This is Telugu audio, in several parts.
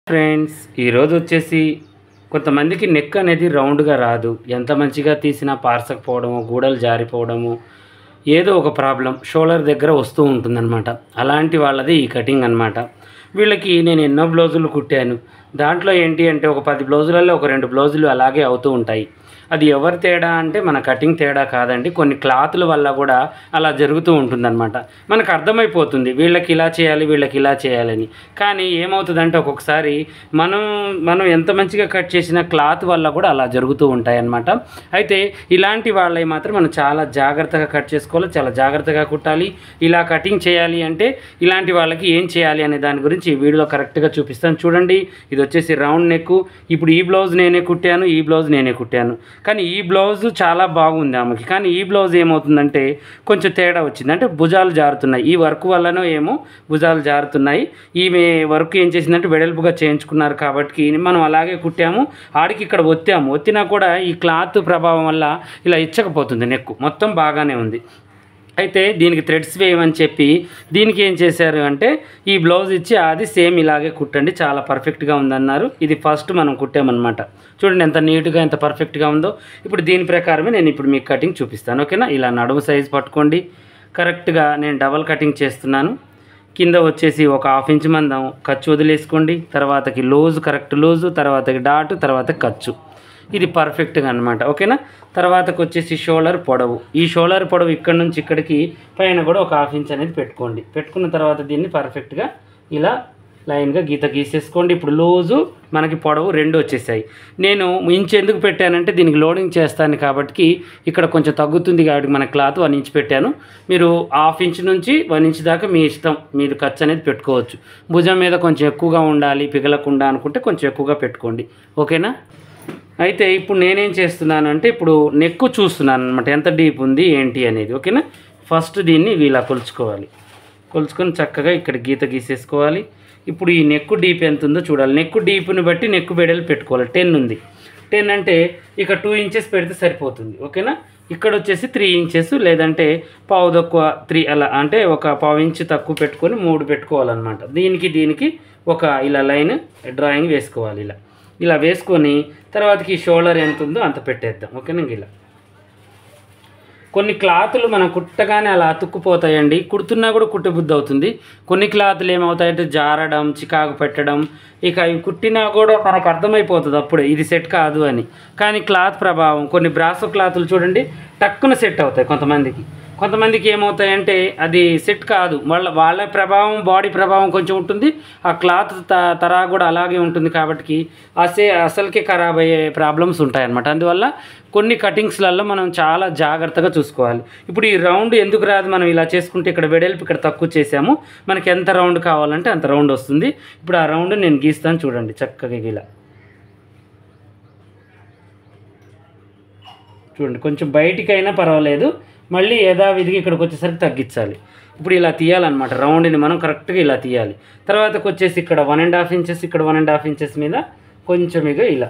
ఫ్రెండ్స్ ఈరోజు వచ్చేసి కొంతమందికి నెక్ అనేది రౌండ్గా రాదు ఎంత మంచిగా తీసినా పార్సకపోవడము గూడలు జారిపోవడము ఏదో ఒక ప్రాబ్లం షోల్డర్ దగ్గర వస్తూ ఉంటుందన్నమాట అలాంటి వాళ్ళది ఈ కటింగ్ అన్నమాట వీళ్ళకి నేను ఎన్నో బ్లౌజులు కుట్టాను దాంట్లో ఏంటి అంటే ఒక పది బ్లౌజులలో ఒక రెండు బ్లౌజులు అలాగే అవుతూ ఉంటాయి అది ఎవరి తేడా అంటే మన కటింగ్ తేడా కాదండి కొన్ని క్లాతుల వల్ల కూడా అలా జరుగుతూ ఉంటుందన్నమాట మనకు అర్థమైపోతుంది వీళ్ళకి ఇలా చేయాలి వీళ్ళకి ఇలా చేయాలని కానీ ఏమవుతుందంటే ఒక్కొక్కసారి మనం మనం ఎంత మంచిగా కట్ చేసిన క్లాత్ వల్ల కూడా అలా జరుగుతూ ఉంటాయన్నమాట అయితే ఇలాంటి వాళ్ళవి మాత్రం మనం చాలా జాగ్రత్తగా కట్ చేసుకోవాలి చాలా జాగ్రత్తగా కుట్టాలి ఇలా కటింగ్ చేయాలి అంటే ఇలాంటి వాళ్ళకి ఏం చేయాలి అనే దాని గురించి ఈ వీడియోలో కరెక్ట్గా చూపిస్తాను చూడండి ఇది వచ్చేసి రౌండ్ నెక్ ఇప్పుడు ఈ బ్లౌజ్ నేనే కుట్టాను ఈ బ్లౌజ్ నేనే కుట్టాను కానీ ఈ బ్లౌజ్ చాలా బాగుంది ఆమెకి కానీ ఈ బ్లౌజ్ ఏమవుతుందంటే కొంచెం తేడా వచ్చింది అంటే భుజాలు జారుతున్నాయి ఈ వర్క్ వల్లనో ఏమో భుజాలు జారుతున్నాయి ఈమె వర్క్ ఏం చేసిందంటే వెడల్పుగా చేయించుకున్నారు కాబట్టి మనం అలాగే కుట్టాము ఆడికి ఇక్కడ ఒత్తాము ఒత్తినా కూడా ఈ క్లాత్ ప్రభావం వల్ల ఇలా ఇచ్చకపోతుంది నెక్ మొత్తం బాగానే ఉంది అయితే దీనికి థ్రెడ్స్ వేయమని చెప్పి దీనికి ఏం చేశారు అంటే ఈ బ్లౌజ్ ఇచ్చి అది సేమ్ ఇలాగే కుట్టండి చాలా పర్ఫెక్ట్గా ఉందన్నారు ఇది ఫస్ట్ మనం కుట్టామన్నమాట చూడండి ఎంత నీట్గా ఎంత పర్ఫెక్ట్గా ఉందో ఇప్పుడు దీని ప్రకారమే నేను ఇప్పుడు మీకు కటింగ్ చూపిస్తాను ఓకేనా ఇలా నడుము సైజ్ పట్టుకోండి కరెక్ట్గా నేను డబల్ కటింగ్ చేస్తున్నాను కింద వచ్చేసి ఒక హాఫ్ ఇంచ్ మందం ఖర్చు వదిలేసుకోండి తర్వాతకి లూజ్ కరెక్ట్ లూజు తర్వాతకి డాట్ తర్వాత ఖర్చు ఇది పర్ఫెక్ట్గా అనమాట ఓకేనా తర్వాతకు వచ్చేసి షోల్డర్ పొడవు ఈ షోల్డర్ పొడవు ఇక్కడ నుంచి ఇక్కడికి పైన కూడా ఒక హాఫ్ ఇంచ్ అనేది పెట్టుకోండి పెట్టుకున్న తర్వాత దీన్ని పర్ఫెక్ట్గా ఇలా లైన్గా గీత గీసేసుకోండి ఇప్పుడు లూజు మనకి పొడవు రెండు వచ్చేసాయి నేను ఇంచ్ ఎందుకు పెట్టానంటే దీనికి లోడింగ్ చేస్తాను కాబట్టి ఇక్కడ కొంచెం తగ్గుతుంది కాబట్టి మన క్లాత్ వన్ ఇంచ్ పెట్టాను మీరు హాఫ్ ఇంచ్ నుంచి వన్ ఇంచ్ దాకా మీ ఇష్టం మీరు ఖర్చు అనేది పెట్టుకోవచ్చు భుజం మీద కొంచెం ఎక్కువగా ఉండాలి పిగలకుండా అనుకుంటే కొంచెం ఎక్కువగా పెట్టుకోండి ఓకేనా అయితే ఇప్పుడు నేనేం చేస్తున్నాను అంటే ఇప్పుడు నెక్కు చూస్తున్నాను అనమాట ఎంత డీప్ ఉంది ఏంటి అనేది ఓకేనా ఫస్ట్ దీన్ని ఇలా కొలుచుకోవాలి కొలుచుకొని చక్కగా ఇక్కడ గీత గీసేసుకోవాలి ఇప్పుడు ఈ నెక్కు డీప్ ఎంత ఉందో చూడాలి నెక్కు డీప్ని బట్టి నెక్కు వెడలు పెట్టుకోవాలి టెన్ ఉంది టెన్ అంటే ఇక టూ ఇంచెస్ పెడితే సరిపోతుంది ఓకేనా ఇక్కడ వచ్చేసి త్రీ ఇంచెస్ లేదంటే పావు తక్కువ త్రీ అలా అంటే ఒక పావు ఇంచు తక్కువ పెట్టుకొని మూడు పెట్టుకోవాలన్నమాట దీనికి దీనికి ఒక ఇలా లైన్ డ్రాయింగ్ వేసుకోవాలి ఇలా ఇలా వేసుకొని తర్వాతకి షోల్డర్ ఎంత ఉందో అంత పెట్టేద్దాం ఓకేనా ఇలా కొన్ని క్లాతులు మనం కుట్టగానే అలా అతుక్కుపోతాయండి కుడుతున్నా కూడా కుట్టబుద్ధి అవుతుంది కొన్ని క్లాతులు ఏమవుతాయంటే జారడం చికాకు పెట్టడం ఇక ఇవి కుట్టినా కూడా మనకు అర్థమైపోతుంది అప్పుడే ఇది సెట్ కాదు అని కానీ క్లాత్ ప్రభావం కొన్ని బ్రాసో క్లాతులు చూడండి టక్కున సెట్ అవుతాయి కొంతమందికి కొంతమందికి ఏమవుతాయంటే అది సెట్ కాదు వాళ్ళ వాళ్ళ ప్రభావం బాడీ ప్రభావం కొంచెం ఉంటుంది ఆ క్లాత్ త తరా కూడా అలాగే ఉంటుంది కాబట్టి అసే అసలుకే ఖరాబ్ అయ్యే ప్రాబ్లమ్స్ ఉంటాయన్నమాట అందువల్ల కొన్ని కటింగ్స్లలో మనం చాలా జాగ్రత్తగా చూసుకోవాలి ఇప్పుడు ఈ రౌండ్ ఎందుకు రాదు మనం ఇలా చేసుకుంటే ఇక్కడ వెడల్పు ఇక్కడ తక్కువ చేసాము మనకి ఎంత రౌండ్ కావాలంటే అంత రౌండ్ వస్తుంది ఇప్పుడు ఆ రౌండ్ నేను గీస్తాను చూడండి చక్కగా ఇలా చూడండి కొంచెం బయటికైనా పర్వాలేదు మళ్ళీ యథావిధిగా ఇక్కడికి వచ్చేసరికి తగ్గించాలి ఇప్పుడు ఇలా తీయాలన్నమాట రౌండ్ని మనం కరెక్ట్గా ఇలా తీయాలి తర్వాతకి వచ్చేసి ఇక్కడ వన్ అండ్ హాఫ్ ఇంచెస్ ఇక్కడ వన్ అండ్ హాఫ్ ఇంచెస్ మీద కొంచెం ఇక ఇలా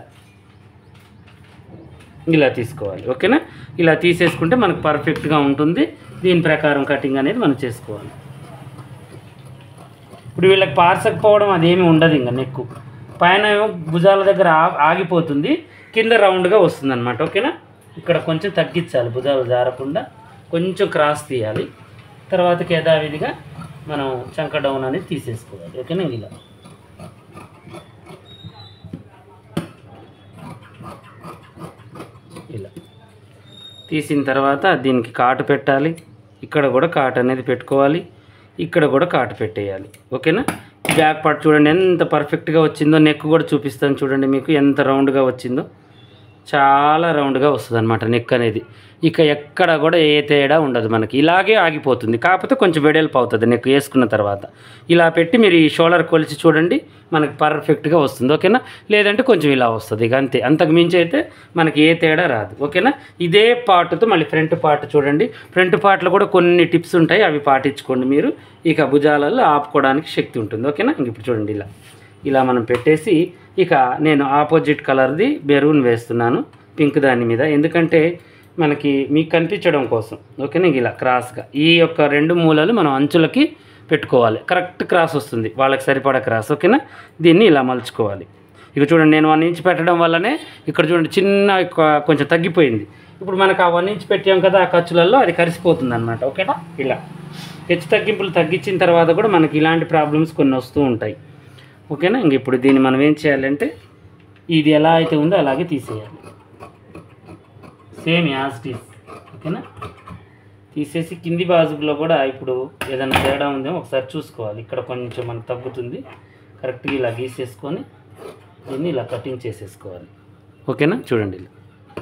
ఇలా తీసుకోవాలి ఓకేనా ఇలా తీసేసుకుంటే మనకు పర్ఫెక్ట్గా ఉంటుంది దీని ప్రకారం కటింగ్ అనేది మనం చేసుకోవాలి ఇప్పుడు వీళ్ళకి పార్సకపోవడం అదేమి ఉండదు ఇంకా నెక్కు పైన ఏమో భుజాల దగ్గర ఆ- ఆగిపోతుంది కింద రౌండ్గా వస్తుంది అనమాట ఓకేనా ఇక్కడ కొంచెం తగ్గించాలి భుజాలు జారకుండా కొంచెం క్రాస్ తీయాలి తర్వాతకి యథావిధిగా మనం చంక డౌన్ అనేది తీసేసుకోవాలి ఓకేనా ఇలా ఇలా తీసిన తర్వాత దీనికి కాటు పెట్టాలి ఇక్కడ కూడా కాటు అనేది పెట్టుకోవాలి ఇక్కడ కూడా కాటు పెట్టేయాలి ఓకేనా బ్యాక్ పార్ట్ చూడండి ఎంత పర్ఫెక్ట్గా వచ్చిందో నెక్ కూడా చూపిస్తాను చూడండి మీకు ఎంత రౌండ్గా వచ్చిందో చాలా రౌండ్గా వస్తుంది అనమాట నెక్ అనేది ఇక ఎక్కడ కూడా ఏ తేడా ఉండదు మనకి ఇలాగే ఆగిపోతుంది కాకపోతే కొంచెం వెడల్పు అవుతుంది నెక్ వేసుకున్న తర్వాత ఇలా పెట్టి మీరు ఈ షోల్డర్ కొలిచి చూడండి మనకి పర్ఫెక్ట్గా వస్తుంది ఓకేనా లేదంటే కొంచెం ఇలా వస్తుంది ఇక అంతే అంతకు మించి అయితే మనకి ఏ తేడా రాదు ఓకేనా ఇదే పార్ట్తో మళ్ళీ ఫ్రంట్ పార్ట్ చూడండి ఫ్రంట్ పార్ట్లో కూడా కొన్ని టిప్స్ ఉంటాయి అవి పాటించుకోండి మీరు ఇక భుజాలలో ఆపుకోవడానికి శక్తి ఉంటుంది ఓకేనా ఇంక ఇప్పుడు చూడండి ఇలా ఇలా మనం పెట్టేసి ఇక నేను ఆపోజిట్ కలర్ది బెరూన్ వేస్తున్నాను పింక్ దాని మీద ఎందుకంటే మనకి మీకు కనిపించడం కోసం ఓకేనా ఇలా క్రాస్గా ఈ యొక్క రెండు మూలలు మనం అంచులకి పెట్టుకోవాలి కరెక్ట్ క్రాస్ వస్తుంది వాళ్ళకి సరిపడా క్రాస్ ఓకేనా దీన్ని ఇలా మలుచుకోవాలి ఇక చూడండి నేను వన్ ఇంచ్ పెట్టడం వల్లనే ఇక్కడ చూడండి చిన్న కొ- కొంచెం తగ్గిపోయింది ఇప్పుడు మనకు ఆ వన్ ఇంచ్ పెట్టాం కదా ఆ ఖర్చులలో అది కరిసిపోతుంది అనమాట ఓకేనా ఇలా హెచ్చు తగ్గింపులు తగ్గించిన తర్వాత కూడా మనకి ఇలాంటి ప్రాబ్లమ్స్ కొన్ని వస్తూ ఉంటాయి ఓకేనా ఇంక ఇప్పుడు దీన్ని మనం ఏం చేయాలంటే ఇది ఎలా అయితే ఉందో అలాగే తీసేయాలి సేమ్ యాజ్ ఇట్ ఈస్ ఓకేనా తీసేసి కింది బాజులో కూడా ఇప్పుడు ఏదైనా తేడా ఉందేమో ఒకసారి చూసుకోవాలి ఇక్కడ కొంచెం మనకు తగ్గుతుంది కరెక్ట్గా ఇలా గీసేసుకొని దీన్ని ఇలా కటింగ్ చేసేసుకోవాలి ఓకేనా చూడండి ఇలా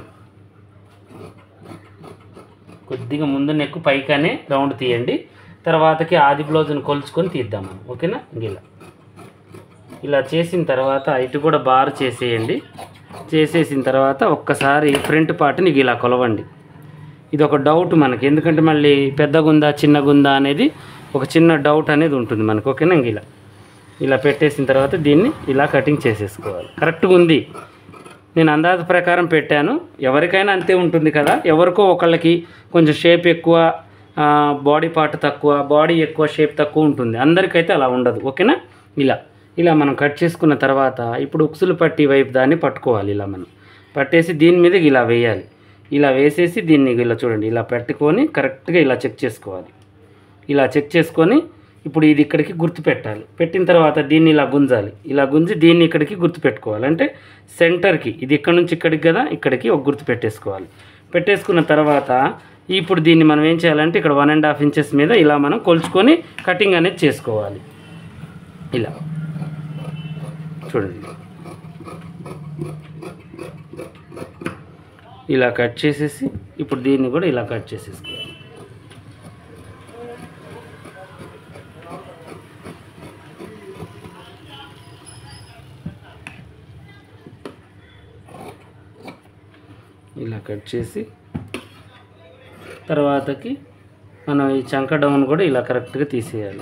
కొద్దిగా ముందు నెక్కు పైకానే రౌండ్ తీయండి తర్వాతకి ఆది బ్లౌజ్ని కొలుచుకొని తీద్దాం మనం ఓకేనా ఇంక ఇలా ఇలా చేసిన తర్వాత ఇటు కూడా బార్ చేసేయండి చేసేసిన తర్వాత ఒక్కసారి ఫ్రంట్ పార్ట్ని ఇలా కొలవండి ఇది ఒక డౌట్ మనకి ఎందుకంటే మళ్ళీ పెద్దగుందా చిన్నగుందా అనేది ఒక చిన్న డౌట్ అనేది ఉంటుంది మనకు ఓకేనా ఇంక ఇలా ఇలా పెట్టేసిన తర్వాత దీన్ని ఇలా కటింగ్ చేసేసుకోవాలి కరెక్ట్గా ఉంది నేను అందాజ ప్రకారం పెట్టాను ఎవరికైనా అంతే ఉంటుంది కదా ఎవరికో ఒకళ్ళకి కొంచెం షేప్ ఎక్కువ బాడీ పార్ట్ తక్కువ బాడీ ఎక్కువ షేప్ తక్కువ ఉంటుంది అందరికైతే అలా ఉండదు ఓకేనా ఇలా ఇలా మనం కట్ చేసుకున్న తర్వాత ఇప్పుడు ఉక్సులు పట్టి వైపు దాన్ని పట్టుకోవాలి ఇలా మనం పట్టేసి దీని మీద ఇలా వేయాలి ఇలా వేసేసి దీన్ని ఇలా చూడండి ఇలా పెట్టుకొని కరెక్ట్గా ఇలా చెక్ చేసుకోవాలి ఇలా చెక్ చేసుకొని ఇప్పుడు ఇది ఇక్కడికి గుర్తు పెట్టాలి పెట్టిన తర్వాత దీన్ని ఇలా గుంజాలి ఇలా గుంజి దీన్ని ఇక్కడికి గుర్తు పెట్టుకోవాలి అంటే సెంటర్కి ఇది ఇక్కడ నుంచి ఇక్కడికి కదా ఇక్కడికి ఒక గుర్తు పెట్టేసుకోవాలి పెట్టేసుకున్న తర్వాత ఇప్పుడు దీన్ని మనం ఏం చేయాలంటే ఇక్కడ వన్ అండ్ హాఫ్ ఇంచెస్ మీద ఇలా మనం కొలుచుకొని కటింగ్ అనేది చేసుకోవాలి ఇలా చూడండి ఇలా కట్ చేసేసి ఇప్పుడు దీన్ని కూడా ఇలా కట్ చేసేసుకోవాలి ఇలా కట్ చేసి తర్వాతకి మనం ఈ చంక డౌన్ కూడా ఇలా కరెక్ట్గా తీసేయాలి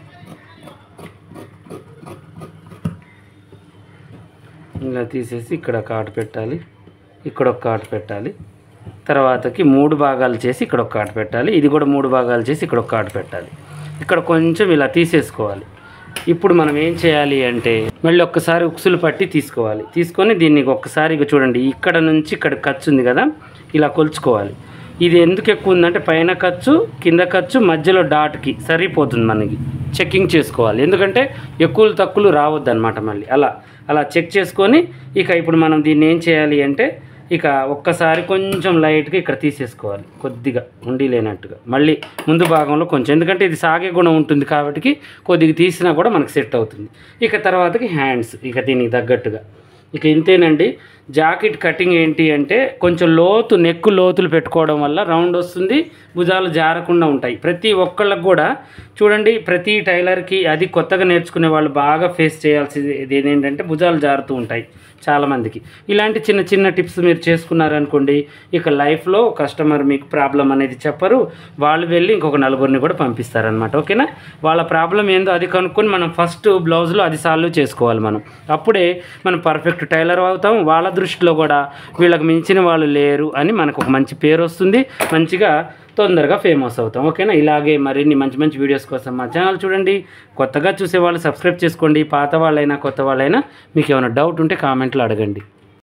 ఇలా తీసేసి ఇక్కడ ఒక ఆట పెట్టాలి ఇక్కడ ఒక ఆట పెట్టాలి తర్వాతకి మూడు భాగాలు చేసి ఇక్కడ ఒక ఆట పెట్టాలి ఇది కూడా మూడు భాగాలు చేసి ఇక్కడ ఒక ఆట పెట్టాలి ఇక్కడ కొంచెం ఇలా తీసేసుకోవాలి ఇప్పుడు మనం ఏం చేయాలి అంటే మళ్ళీ ఒక్కసారి ఉక్సులు పట్టి తీసుకోవాలి తీసుకొని దీన్ని ఒక్కసారి ఇక చూడండి ఇక్కడ నుంచి ఇక్కడ ఖర్చు ఉంది కదా ఇలా కొలుచుకోవాలి ఇది ఎందుకు ఎక్కువ ఉందంటే పైన ఖర్చు కింద ఖర్చు మధ్యలో డాట్కి సరిపోతుంది మనకి చెక్కింగ్ చేసుకోవాలి ఎందుకంటే ఎక్కువలు తక్కువలు రావద్దు అనమాట మళ్ళీ అలా అలా చెక్ చేసుకొని ఇక ఇప్పుడు మనం దీన్ని ఏం చేయాలి అంటే ఇక ఒక్కసారి కొంచెం లైట్గా ఇక్కడ తీసేసుకోవాలి కొద్దిగా ఉండి లేనట్టుగా మళ్ళీ ముందు భాగంలో కొంచెం ఎందుకంటే ఇది సాగే గుణం ఉంటుంది కాబట్టి కొద్దిగా తీసినా కూడా మనకు సెట్ అవుతుంది ఇక తర్వాతకి హ్యాండ్స్ ఇక దీనికి తగ్గట్టుగా ఇక ఇంతేనండి జాకెట్ కటింగ్ ఏంటి అంటే కొంచెం లోతు నెక్కు లోతులు పెట్టుకోవడం వల్ల రౌండ్ వస్తుంది భుజాలు జారకుండా ఉంటాయి ప్రతి ఒక్కళ్ళకి కూడా చూడండి ప్రతి టైలర్కి అది కొత్తగా నేర్చుకునే వాళ్ళు బాగా ఫేస్ చేయాల్సింది ఇది ఏంటంటే భుజాలు జారుతూ ఉంటాయి చాలామందికి ఇలాంటి చిన్న చిన్న టిప్స్ మీరు చేసుకున్నారనుకోండి ఇక లైఫ్లో కస్టమర్ మీకు ప్రాబ్లం అనేది చెప్పరు వాళ్ళు వెళ్ళి ఇంకొక నలుగురిని కూడా పంపిస్తారనమాట ఓకేనా వాళ్ళ ప్రాబ్లం ఏందో అది కనుక్కొని మనం ఫస్ట్ బ్లౌజ్లో అది సాల్వ్ చేసుకోవాలి మనం అప్పుడే మనం పర్ఫెక్ట్ టైలర్ అవుతాం వాళ్ళ దృష్టిలో కూడా వీళ్ళకి మించిన వాళ్ళు లేరు అని మనకు ఒక మంచి పేరు వస్తుంది మంచిగా తొందరగా ఫేమస్ అవుతాం ఓకేనా ఇలాగే మరిన్ని మంచి మంచి వీడియోస్ కోసం మా ఛానల్ చూడండి కొత్తగా చూసే వాళ్ళు సబ్స్క్రైబ్ చేసుకోండి పాత వాళ్ళైనా కొత్త వాళ్ళైనా మీకు ఏమైనా డౌట్ ఉంటే కామెంట్లో అడగండి